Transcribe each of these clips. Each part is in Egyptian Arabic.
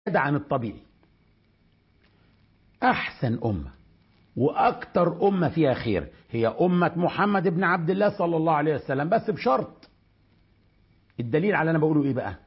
عن الطبيعي أحسن أمة وأكتر أمة فيها خير هي أمة محمد بن عبد الله صلى الله عليه وسلم بس بشرط الدليل على أنا بقوله إيه بقى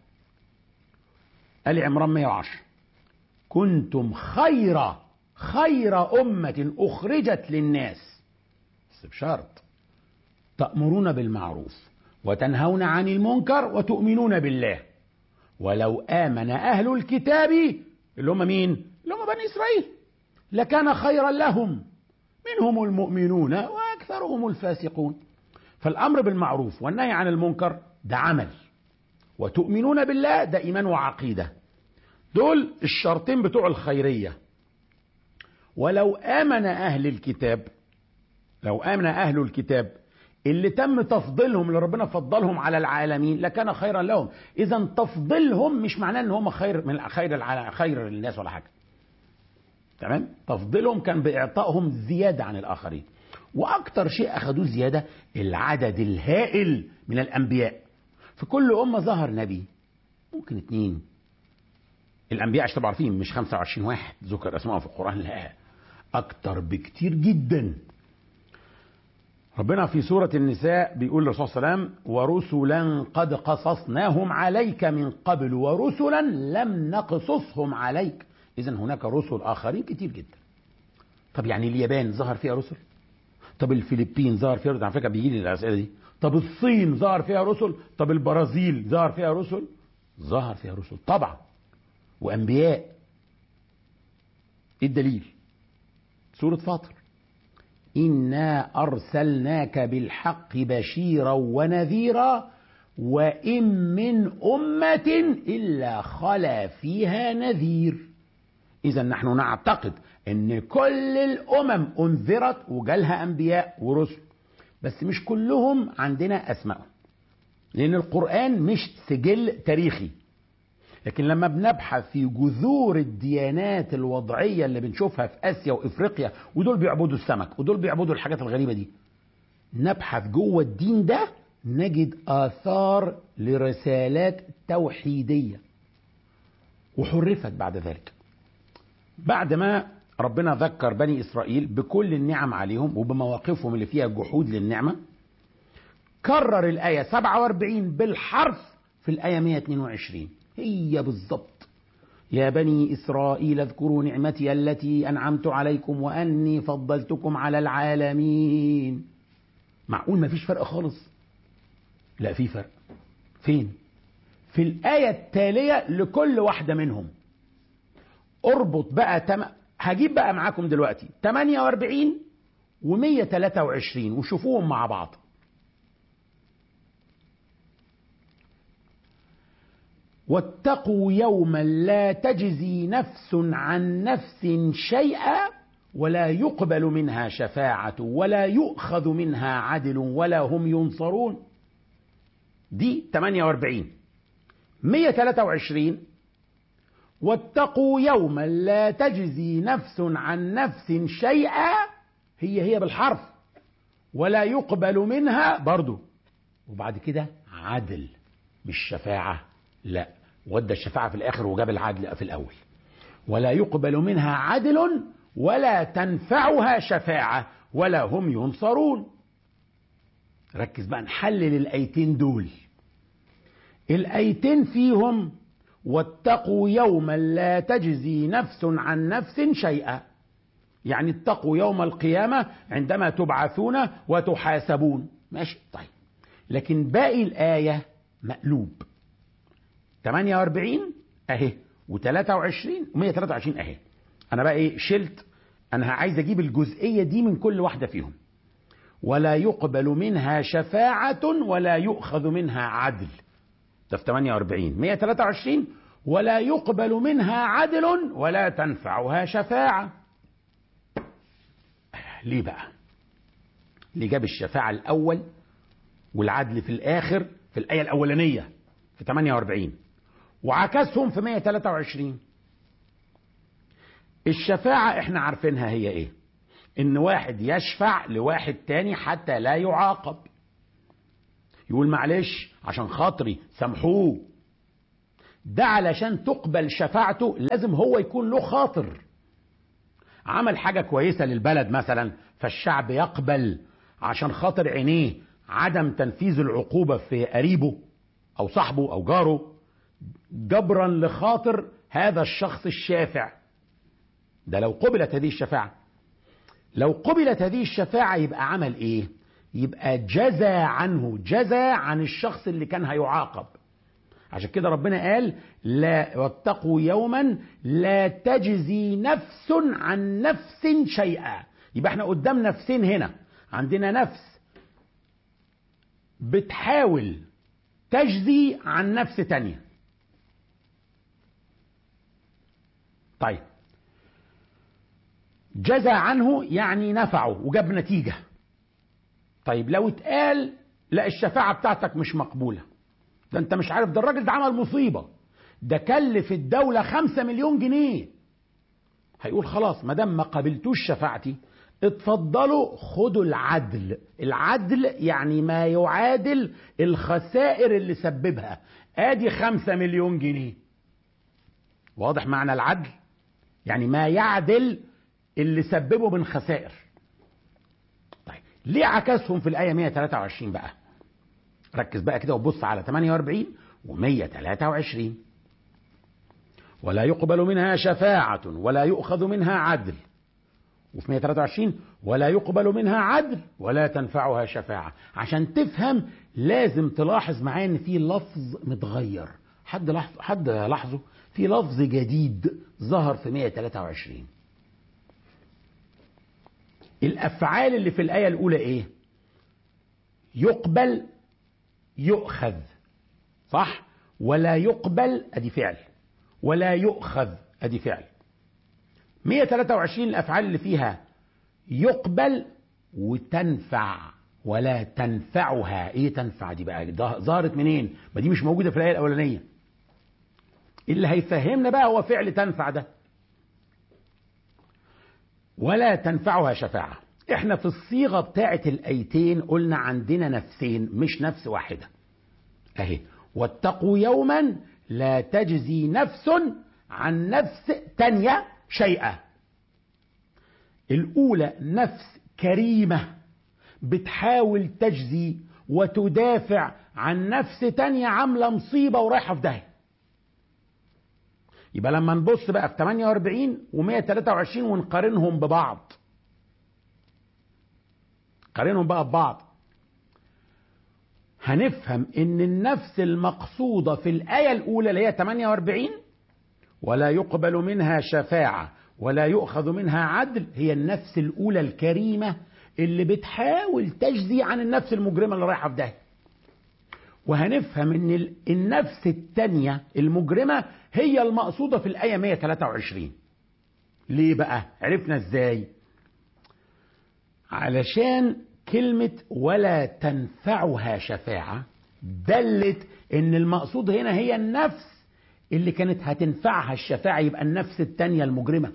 آل عمران 110 كنتم خير خير أمة أخرجت للناس بس بشرط تأمرون بالمعروف وتنهون عن المنكر وتؤمنون بالله ولو آمن أهل الكتاب اللي هم مين؟ اللي هم بني إسرائيل لكان خيرا لهم منهم المؤمنون وأكثرهم الفاسقون فالأمر بالمعروف والنهي عن المنكر ده عمل وتؤمنون بالله ده إيمان وعقيدة دول الشرطين بتوع الخيرية ولو آمن أهل الكتاب لو آمن أهل الكتاب اللي تم تفضيلهم اللي ربنا فضلهم على العالمين لكان خيرا لهم اذا تفضيلهم مش معناه ان هم خير من خير الع... خير للناس ولا حاجه تمام تفضيلهم كان باعطائهم زياده عن الاخرين واكتر شيء اخذوه زياده العدد الهائل من الانبياء في كل امه ظهر نبي ممكن اتنين الانبياء عشان تبقوا عارفين مش 25 واحد ذكر اسمائهم في القران لا اكتر بكتير جدا ربنا في سورة النساء بيقول للرسول صلى الله عليه وسلم ورسلا قد قصصناهم عليك من قبل ورسلا لم نقصصهم عليك إذا هناك رسل آخرين كتير جدا طب يعني اليابان ظهر فيها رسل طب الفلبين ظهر فيها رسل على فكرة بيجي لي الأسئلة دي طب الصين ظهر فيها رسل طب البرازيل ظهر فيها رسل ظهر فيها رسل طبعا وأنبياء إيه الدليل سورة فاطر إنا أرسلناك بالحق بشيرا ونذيرا وإن من أمة إلا خلا فيها نذير إذا نحن نعتقد أن كل الأمم أنذرت وجالها أنبياء ورسل بس مش كلهم عندنا أسماء لأن القرآن مش سجل تاريخي لكن لما بنبحث في جذور الديانات الوضعية اللي بنشوفها في آسيا وإفريقيا ودول بيعبدوا السمك ودول بيعبدوا الحاجات الغريبة دي نبحث جوه الدين ده نجد آثار لرسالات توحيدية وحرفت بعد ذلك بعد ما ربنا ذكر بني إسرائيل بكل النعم عليهم وبمواقفهم اللي فيها جحود للنعمة كرر الآية 47 بالحرف في الآية 122 هي بالضبط يا بني إسرائيل اذكروا نعمتي التي أنعمت عليكم وأني فضلتكم على العالمين معقول ما فيش فرق خالص لا في فرق فين في الآية التالية لكل واحدة منهم اربط بقى تم... هجيب بقى معاكم دلوقتي 48 و123 وشوفوهم مع بعض واتقوا يوما لا تجزي نفس عن نفس شيئا ولا يقبل منها شفاعة ولا يؤخذ منها عدل ولا هم ينصرون دي 48 123 واتقوا يوما لا تجزي نفس عن نفس شيئا هي هي بالحرف ولا يقبل منها برضو وبعد كده عدل مش شفاعه لا ودى الشفاعة في الآخر وجاب العدل في الأول ولا يقبل منها عدل ولا تنفعها شفاعة ولا هم ينصرون ركز بقى نحلل الآيتين دول الآيتين فيهم واتقوا يوما لا تجزي نفس عن نفس شيئا يعني اتقوا يوم القيامة عندما تبعثون وتحاسبون ماشي طيب لكن باقي الآية مقلوب 48 اهي و23 و123 اهي انا بقى ايه شلت انا عايز اجيب الجزئيه دي من كل واحده فيهم ولا يقبل منها شفاعة ولا يؤخذ منها عدل ده في 48 123 ولا يقبل منها عدل ولا تنفعها شفاعة ليه بقى ليه جاب الشفاعة الأول والعدل في الآخر في الآية الأولانية في 48 وعكسهم في 123 الشفاعة احنا عارفينها هي ايه ان واحد يشفع لواحد تاني حتى لا يعاقب يقول معلش عشان خاطري سامحوه ده علشان تقبل شفاعته لازم هو يكون له خاطر عمل حاجة كويسة للبلد مثلا فالشعب يقبل عشان خاطر عينيه عدم تنفيذ العقوبة في قريبه أو صاحبه أو جاره جبرا لخاطر هذا الشخص الشافع ده لو قبلت هذه الشفاعة لو قبلت هذه الشفاعة يبقى عمل ايه يبقى جزى عنه جزى عن الشخص اللي كان هيعاقب عشان كده ربنا قال لا واتقوا يوما لا تجزي نفس عن نفس شيئا يبقى احنا قدام نفسين هنا عندنا نفس بتحاول تجزي عن نفس تانية طيب جزى عنه يعني نفعه وجاب نتيجة طيب لو اتقال لا الشفاعة بتاعتك مش مقبولة ده انت مش عارف ده الراجل ده عمل مصيبة ده كلف الدولة خمسة مليون جنيه هيقول خلاص ما دام ما قبلتوش شفاعتي اتفضلوا خدوا العدل العدل يعني ما يعادل الخسائر اللي سببها ادي خمسة مليون جنيه واضح معنى العدل يعني ما يعدل اللي سببه من خسائر طيب ليه عكسهم في الآية 123 بقى ركز بقى كده وبص على 48 و123 ولا يقبل منها شفاعة ولا يؤخذ منها عدل وفي 123 ولا يقبل منها عدل ولا تنفعها شفاعة عشان تفهم لازم تلاحظ معايا ان في لفظ متغير حد لاحظ حد لاحظه في لفظ جديد ظهر في 123 الافعال اللي في الايه الاولى ايه يقبل يؤخذ صح ولا يقبل ادي فعل ولا يؤخذ ادي فعل 123 الافعال اللي فيها يقبل وتنفع ولا تنفعها ايه تنفع دي بقى ظهرت منين ما دي مش موجوده في الايه الاولانيه اللي هيفهمنا بقى هو فعل تنفع ده ولا تنفعها شفاعة احنا في الصيغة بتاعة الايتين قلنا عندنا نفسين مش نفس واحدة اهي واتقوا يوما لا تجزي نفس عن نفس تانية شيئا الاولى نفس كريمة بتحاول تجزي وتدافع عن نفس تانية عاملة مصيبة ورايحة في داهية يبقى لما نبص بقى في 48 و123 ونقارنهم ببعض قارنهم بقى ببعض هنفهم ان النفس المقصودة في الآية الأولى اللي هي 48 ولا يقبل منها شفاعة ولا يؤخذ منها عدل هي النفس الأولى الكريمة اللي بتحاول تجزي عن النفس المجرمة اللي رايحة في داهية وهنفهم ان النفس التانية المجرمة هي المقصودة في الآية 123 ليه بقى عرفنا ازاي علشان كلمة ولا تنفعها شفاعة دلت ان المقصود هنا هي النفس اللي كانت هتنفعها الشفاعة يبقى النفس التانية المجرمة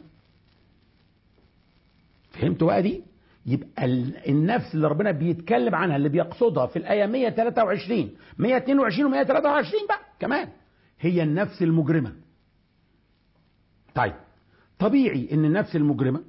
فهمتوا بقى دي يبقى النفس اللي ربنا بيتكلم عنها اللي بيقصدها في الآية 123 122 و 123 بقى كمان هي النفس المجرمة طيب طبيعي ان النفس المجرمة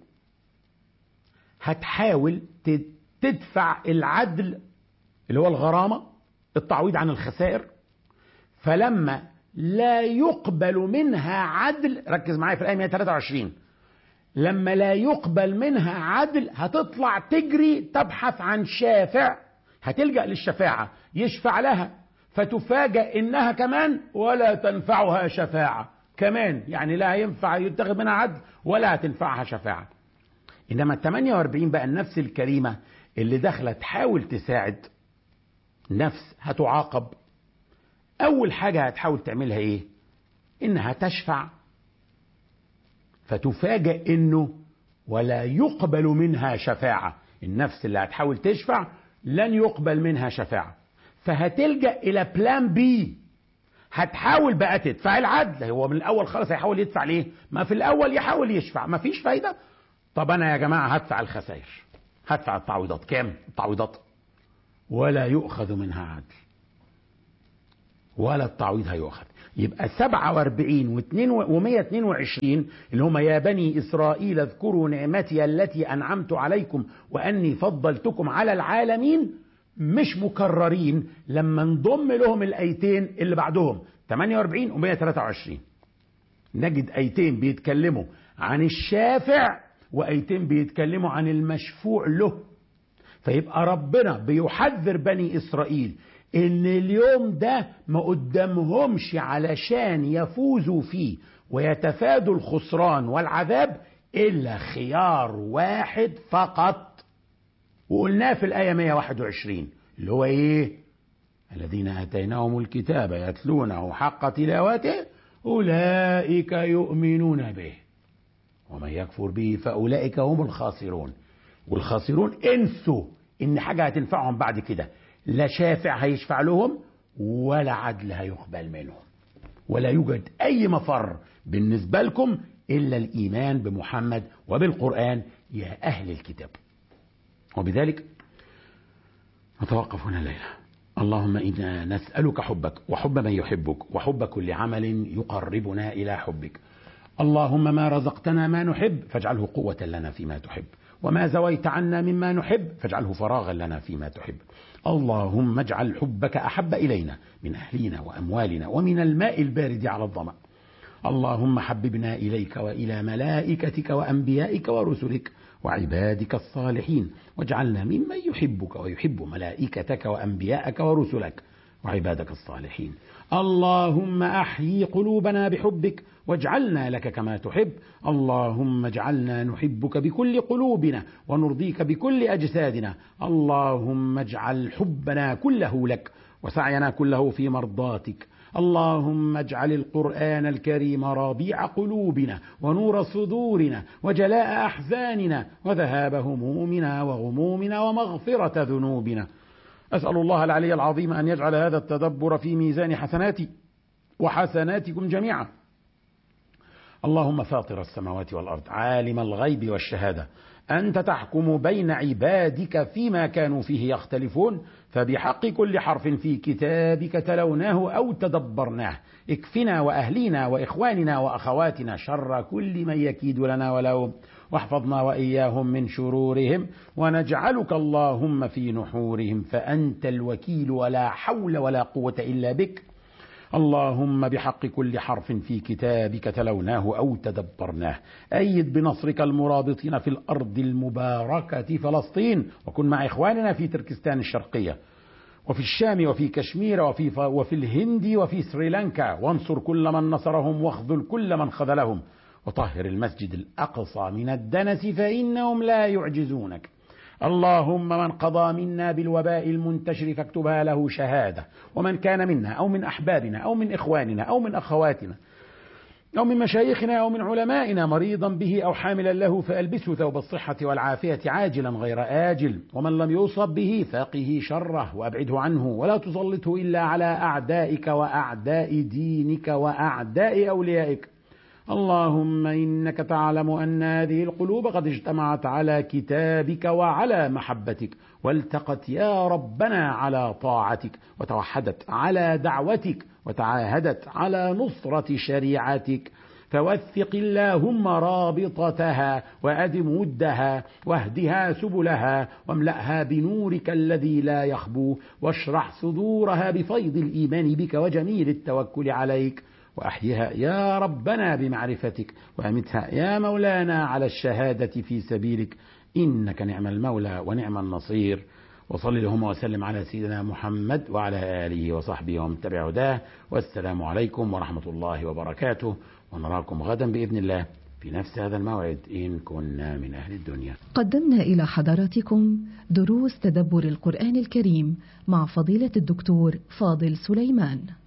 هتحاول تدفع العدل اللي هو الغرامة التعويض عن الخسائر فلما لا يقبل منها عدل ركز معايا في الآية 123 لما لا يقبل منها عدل هتطلع تجري تبحث عن شافع هتلجأ للشفاعة يشفع لها فتفاجأ إنها كمان ولا تنفعها شفاعة كمان يعني لا ينفع يتخذ منها عدل ولا تنفعها شفاعة إنما ال 48 بقى النفس الكريمة اللي داخلة تحاول تساعد نفس هتعاقب أول حاجة هتحاول تعملها إيه؟ إنها تشفع فتفاجأ انه ولا يقبل منها شفاعة النفس اللي هتحاول تشفع لن يقبل منها شفاعة فهتلجأ الى بلان بي هتحاول بقى تدفع العدل هو من الاول خالص هيحاول يدفع ليه ما في الاول يحاول يشفع ما فيش فايدة طب انا يا جماعة هدفع الخسائر هدفع التعويضات كام التعويضات ولا يؤخذ منها عدل ولا التعويض هيؤخذ يبقى 47 و122 اللي هم يا بني إسرائيل اذكروا نعمتي التي أنعمت عليكم وأني فضلتكم على العالمين مش مكررين لما نضم لهم الأيتين اللي بعدهم 48 و123 نجد أيتين بيتكلموا عن الشافع وأيتين بيتكلموا عن المشفوع له فيبقى ربنا بيحذر بني إسرائيل ان اليوم ده ما قدامهمش علشان يفوزوا فيه ويتفادوا الخسران والعذاب الا خيار واحد فقط وقلناه في الايه 121 اللي هو ايه الذين اتيناهم الكتاب يتلونه حق تلاوته اولئك يؤمنون به ومن يكفر به فاولئك هم الخاسرون والخاسرون انسوا ان حاجه هتنفعهم بعد كده لا شافع هيشفع لهم ولا عدل هيقبل منهم ولا يوجد أي مفر بالنسبة لكم إلا الإيمان بمحمد وبالقرآن يا أهل الكتاب وبذلك نتوقف هنا الليلة اللهم إنا نسألك حبك وحب من يحبك وحب كل عمل يقربنا إلى حبك اللهم ما رزقتنا ما نحب فاجعله قوة لنا فيما تحب وما زويت عنا مما نحب فاجعله فراغا لنا فيما تحب اللهم اجعل حبك احب الينا من اهلنا واموالنا ومن الماء البارد على الظما اللهم حببنا اليك والى ملائكتك وانبيائك ورسلك وعبادك الصالحين واجعلنا ممن يحبك ويحب ملائكتك وانبياءك ورسلك وعبادك الصالحين اللهم احيي قلوبنا بحبك واجعلنا لك كما تحب اللهم اجعلنا نحبك بكل قلوبنا ونرضيك بكل اجسادنا اللهم اجعل حبنا كله لك وسعينا كله في مرضاتك اللهم اجعل القران الكريم ربيع قلوبنا ونور صدورنا وجلاء احزاننا وذهاب همومنا وغمومنا ومغفره ذنوبنا اسال الله العلي العظيم ان يجعل هذا التدبر في ميزان حسناتي وحسناتكم جميعا اللهم فاطر السماوات والارض عالم الغيب والشهاده انت تحكم بين عبادك فيما كانوا فيه يختلفون فبحق كل حرف في كتابك تلوناه او تدبرناه اكفنا واهلينا واخواننا واخواتنا شر كل من يكيد لنا ولهم واحفظنا واياهم من شرورهم ونجعلك اللهم في نحورهم فانت الوكيل ولا حول ولا قوه الا بك اللهم بحق كل حرف في كتابك تلوناه او تدبرناه ايد بنصرك المرابطين في الارض المباركه فلسطين وكن مع اخواننا في تركستان الشرقيه وفي الشام وفي كشمير وفي وفي الهند وفي سريلانكا وانصر كل من نصرهم واخذل كل من خذلهم وطهر المسجد الاقصى من الدنس فانهم لا يعجزونك اللهم من قضى منا بالوباء المنتشر فاكتبها له شهاده ومن كان منا او من احبابنا او من اخواننا او من اخواتنا أو من مشايخنا أو من علمائنا مريضا به أو حاملا له فألبسه ثوب الصحة والعافية عاجلا غير آجل ومن لم يصب به فقه شره وأبعده عنه ولا تسلطه إلا على أعدائك وأعداء دينك وأعداء أوليائك اللهم إنك تعلم أن هذه القلوب قد اجتمعت على كتابك وعلى محبتك والتقت يا ربنا على طاعتك وتوحدت على دعوتك وتعاهدت على نصرة شريعتك فوثق اللهم رابطتها وأدم ودها واهدها سبلها واملأها بنورك الذي لا يخبو واشرح صدورها بفيض الإيمان بك وجميل التوكل عليك وأحيها يا ربنا بمعرفتك وأمتها يا مولانا على الشهادة في سبيلك إنك نعم المولى ونعم النصير وصل اللهم وسلم على سيدنا محمد وعلى آله وصحبه ومن تبع هداه والسلام عليكم ورحمة الله وبركاته ونراكم غدا بإذن الله في نفس هذا الموعد إن كنا من أهل الدنيا قدمنا إلى حضراتكم دروس تدبر القرآن الكريم مع فضيلة الدكتور فاضل سليمان